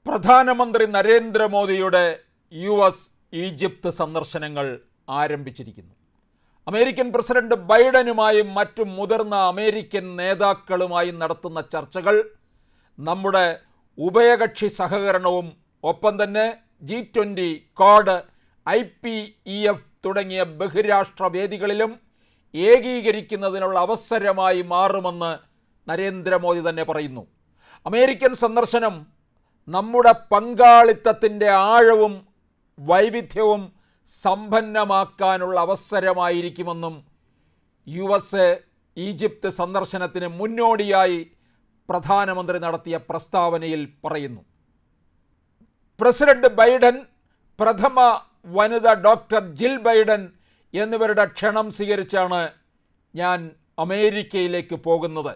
പ്രധാനമന്ത്രി നരേന്ദ്രമോദിയുടെ U S Egypt സന്ദർശനങ്ങൾ ആരംഭിച്ചിരിക്കുന്നു അമേരിക്കൻ പ്രസിഡന്റ് ബൈഡനുമായും മറ്റു മുതിർന്ന അമേരിക്കൻ നേതാക്കളുമായും നടത്തുന്ന ചർച്ചകൾ നമ്മുടെ ഉഭയകക്ഷി സഹകരണവും ഒപ്പം തന്നെ G twenty Quad I P E F തുടങ്ങിയ ബഹിരാഷ്ട്ര വേദികളിലും ഏകീകരിക്കുന്നതിനുള്ള അവസരമായി മാറുമെന്ന് നരേന്ദ്രമോദി തന്നെ പറയുന്നു അമേരിക്കൻ സന്ദർശനം നമ്മുടെ പങ്കാളിത്തത്തിൻ്റെ ആഴവും വൈവിധ്യവും സമ്പന്നമാക്കാനുള്ള അവസരമായിരിക്കുമെന്നും യു എസ് എ ഈജിപ്ത് സന്ദർശനത്തിന് മുന്നോടിയായി പ്രധാനമന്ത്രി നടത്തിയ പ്രസ്താവനയിൽ പറയുന്നു പ്രസിഡന്റ് ബൈഡൻ പ്രഥമ വനിത ഡോക്ടർ ജിൽ ബൈഡൻ എന്നിവരുടെ ക്ഷണം സ്വീകരിച്ചാണ് ഞാൻ അമേരിക്കയിലേക്ക് പോകുന്നത്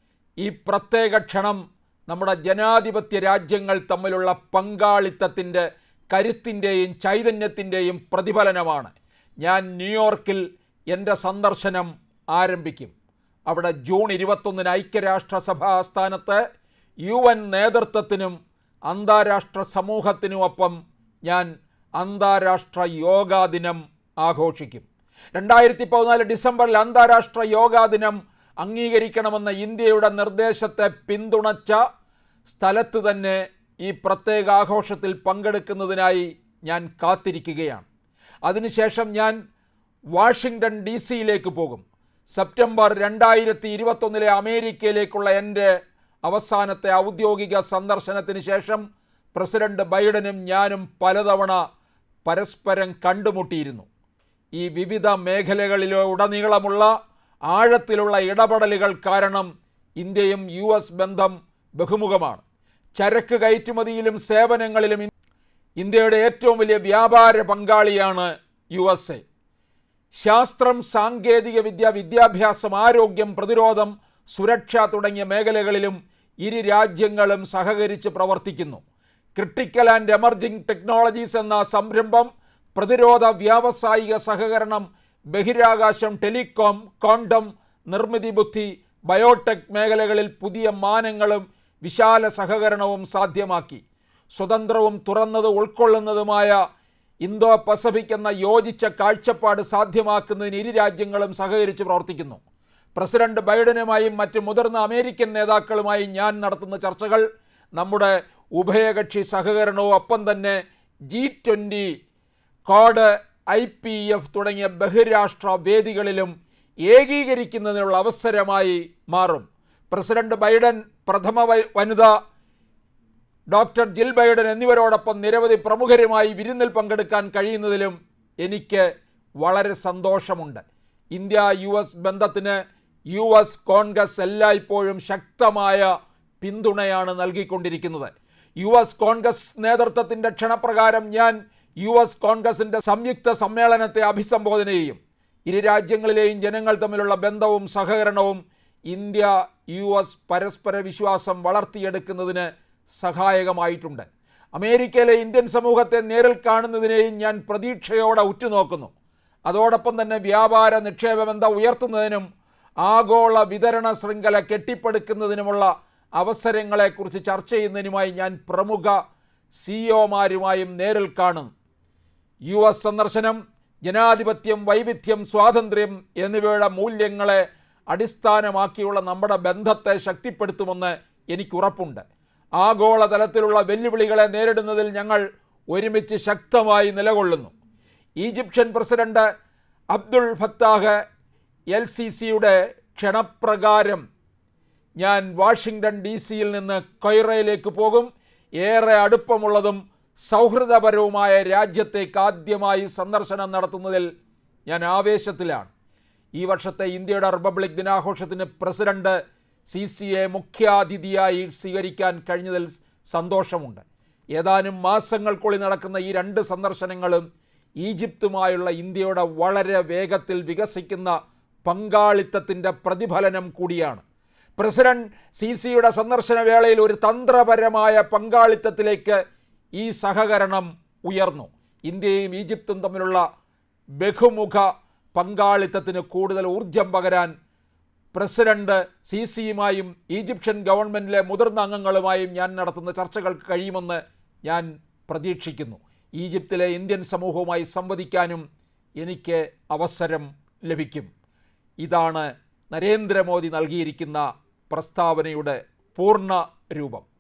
ഈ പ്രത്യേക ക്ഷണം നമ്മുടെ ജനാധിപത്യ രാജ്യങ്ങൾ തമ്മിലുള്ള പങ്കാളിത്തത്തിൻ്റെ കരുത്തിൻ്റെയും ചൈതന്യത്തിൻ്റെയും പ്രതിഫലനമാണ് ഞാൻ ന്യൂയോർക്കിൽ എൻ്റെ സന്ദർശനം ആരംഭിക്കും അവിടെ ജൂൺ ഇരുപത്തൊന്നിന് ഐക്യരാഷ്ട്രസഭ ആസ്ഥാനത്ത് യു എൻ നേതൃത്വത്തിനും അന്താരാഷ്ട്ര സമൂഹത്തിനുമൊപ്പം ഞാൻ അന്താരാഷ്ട്ര യോഗാ ദിനം ആഘോഷിക്കും രണ്ടായിരത്തി പതിനാല് ഡിസംബറിൽ അന്താരാഷ്ട്ര യോഗാ ദിനം അംഗീകരിക്കണമെന്ന ഇന്ത്യയുടെ നിർദ്ദേശത്തെ പിന്തുണച്ച സ്ഥലത്ത് തന്നെ ഈ പ്രത്യേക ആഘോഷത്തിൽ പങ്കെടുക്കുന്നതിനായി ഞാൻ കാത്തിരിക്കുകയാണ് അതിനുശേഷം ഞാൻ വാഷിങ്ടൺ ഡി സിയിലേക്ക് പോകും സെപ്റ്റംബർ രണ്ടായിരത്തി ഇരുപത്തൊന്നിലെ അമേരിക്കയിലേക്കുള്ള എൻ്റെ അവസാനത്തെ ഔദ്യോഗിക സന്ദർശനത്തിന് ശേഷം പ്രസിഡന്റ് ബൈഡനും ഞാനും പലതവണ പരസ്പരം കണ്ടുമുട്ടിയിരുന്നു ഈ വിവിധ മേഖലകളിലെ ഉടനീളമുള്ള ആഴത്തിലുള്ള ഇടപെടലുകൾ കാരണം ഇന്ത്യയും യു എസ് ബന്ധം ബഹുമുഖമാണ് ചരക്ക് കയറ്റുമതിയിലും സേവനങ്ങളിലും ഇൻ- ഇന്ത്യയുടെ ഏറ്റവും വലിയ വ്യാപാര പങ്കാളിയാണ് യു എസ് എ ശാസ്ത്രം സാങ്കേതിക വിദ്യ വിദ്യാഭ്യാസം ആരോഗ്യം പ്രതിരോധം സുരക്ഷ തുടങ്ങിയ മേഖലകളിലും ഇരു രാജ്യങ്ങളും സഹകരിച്ച് പ്രവർത്തിക്കുന്നു ക്രിട്ടിക്കൽ ആൻഡ് എമർജിംഗ് ടെക്നോളജീസ് എന്ന സംരംഭം പ്രതിരോധ വ്യാവസായിക സഹകരണം ബഹിരാകാശം ടെലികോം ക്വാണ്ടം നിർമ്മിതി ബുദ്ധി ബയോടെക് മേഖലകളിൽ പുതിയ മാനങ്ങളും വിശാല സഹകരണവും സാധ്യമാക്കി സ്വതന്ത്രവും തുറന്നത് ഉൾക്കൊള്ളുന്നതുമായ ഇന്തോ പസഫിക് എന്ന യോജിച്ച കാഴ്ചപ്പാട് സാധ്യമാക്കുന്നതിന് ഇരു രാജ്യങ്ങളും സഹകരിച്ച് പ്രവർത്തിക്കുന്നു പ്രസിഡന്റ് ബൈഡനുമായും മറ്റ് മുതിർന്ന അമേരിക്കൻ നേതാക്കളുമായും ഞാൻ നടത്തുന്ന ചർച്ചകൾ നമ്മുടെ ഉഭയകക്ഷി സഹകരണവും ഒപ്പം തന്നെ G twenty Quad I P F തുടങ്ങിയ ബഹിരാഷ്ട്ര വേദികളിലും ഏകീകരിക്കുന്നതിനുള്ള അവസരമായി മാറും പ്രസിഡന്റ് ബൈഡൻ പ്രഥമ വ- വനിത ഡോക്ടർ ജിൽ ബൈഡൻ എന്നിവരോടൊപ്പം നിരവധി പ്രമുഖരുമായി വിരുന്നിൽ പങ്കെടുക്കാൻ കഴിയുന്നതിലും എനിക്ക് വളരെ സന്തോഷമുണ്ട് ഇന്ത്യ യു എസ് ബന്ധത്തിന് യു എസ് കോൺഗ്രസ് എല്ലായ്പ്പോഴും ശക്തമായ പിന്തുണയാണ് നൽകിക്കൊണ്ടിരിക്കുന്നത് യു എസ് കോൺഗ്രസ് നേതൃത്വത്തിൻ്റെ ക്ഷണപ്രകാരം ഞാൻ യു എസ് കോൺഗ്രസിൻ്റെ സംയുക്ത സമ്മേളനത്തെ അഭിസംബോധന ചെയ്യും ഇരു രാജ്യങ്ങളിലെയും ജനങ്ങൾ തമ്മിലുള്ള ബന്ധവും സഹകരണവും ഇന്ത്യ യു എസ് പരസ്പര വിശ്വാസം വളർത്തിയെടുക്കുന്നതിന് സഹായകമായിട്ടുണ്ട് അമേരിക്കയിലെ ഇന്ത്യൻ സമൂഹത്തെ നേരിൽ കാണുന്നതിനെയും ഞാൻ പ്രതീക്ഷയോടെ ഉറ്റുനോക്കുന്നു അതോടൊപ്പം തന്നെ വ്യാപാര നിക്ഷേപ ബന്ധം ഉയർത്തുന്നതിനും ആഗോള വിതരണ ശൃംഖല കെട്ടിപ്പടുക്കുന്നതിനുമുള്ള അവസരങ്ങളെക്കുറിച്ച് ചർച്ച ചെയ്യുന്നതിനുമായി ഞാൻ പ്രമുഖ സിഇഒമാരുമായും നേരിൽ കാണും യു എസ് സന്ദർശനം ജനാധിപത്യം വൈവിധ്യം സ്വാതന്ത്ര്യം എന്നിവയുടെ മൂല്യങ്ങളെ അടിസ്ഥാനമാക്കിയുള്ള നമ്മുടെ ബന്ധത്തെ ശക്തിപ്പെടുത്തുമെന്ന് എനിക്കുറപ്പുണ്ട് ആഗോളതലത്തിലുള്ള വെല്ലുവിളികളെ നേരിടുന്നതിൽ ഞങ്ങൾ ഒരുമിച്ച് ശക്തമായി നിലകൊള്ളുന്നു Egyptian president Abdel Fattah el സി സിയുടെ ക്ഷണപ്രകാരം ഞാൻ വാഷിങ്ടൺ ഡി സിയിൽ നിന്ന് കൊയ്റയിലേക്ക് പോകും ഏറെ അടുപ്പമുള്ളതും സൗഹൃദപരവുമായ രാജ്യത്തേക്ക് ആദ്യമായി സന്ദർശനം നടത്തുന്നതിൽ ഞാൻ ആവേശത്തിലാണ് ഈ വർഷത്തെ ഇന്ത്യയുടെ റിപ്പബ്ലിക് ദിനാഘോഷത്തിന് പ്രസിഡന്റ് സി സി എ മുഖ്യാതിഥിയായി സ്വീകരിക്കാൻ കഴിഞ്ഞതിൽ സന്തോഷമുണ്ട് ഏതാനും മാസങ്ങൾക്കുള്ളിൽ നടക്കുന്ന ഈ രണ്ട് സന്ദർശനങ്ങളും ഈജിപ്തുമായുള്ള ഇന്ത്യയുടെ വളരെ വേഗത്തിൽ വികസിക്കുന്ന പങ്കാളിത്തത്തിൻ്റെ പ്രതിഫലനം കൂടിയാണ് പ്രസിഡന്റ് സി സിയുടെ സന്ദർശന വേളയിൽ ഒരു തന്ത്രപരമായ പങ്കാളിത്തത്തിലേക്ക് ഈ സഹകരണം ഉയർന്നു ഇന്ത്യയും ഈജിപ്തും തമ്മിലുള്ള ബഹുമുഖ പങ്കാളിത്തത്തിന് കൂടുതൽ ഊർജം പകരാൻ പ്രസിഡന്റ് സി സിയുമായും ഈജിപ്ഷ്യൻ ഗവൺമെൻറ്റിലെ മുതിർന്ന അംഗങ്ങളുമായും ഞാൻ നടത്തുന്ന ചർച്ചകൾക്ക് കഴിയുമെന്ന് ഞാൻ പ്രതീക്ഷിക്കുന്നു ഈജിപ്തിലെ ഇന്ത്യൻ സമൂഹവുമായി സംവദിക്കാനും എനിക്ക് അവസരം ലഭിക്കും ഇതാണ് നരേന്ദ്രമോദി നൽകിയിരിക്കുന്ന പ്രസ്താവനയുടെ പൂർണ്ണ രൂപം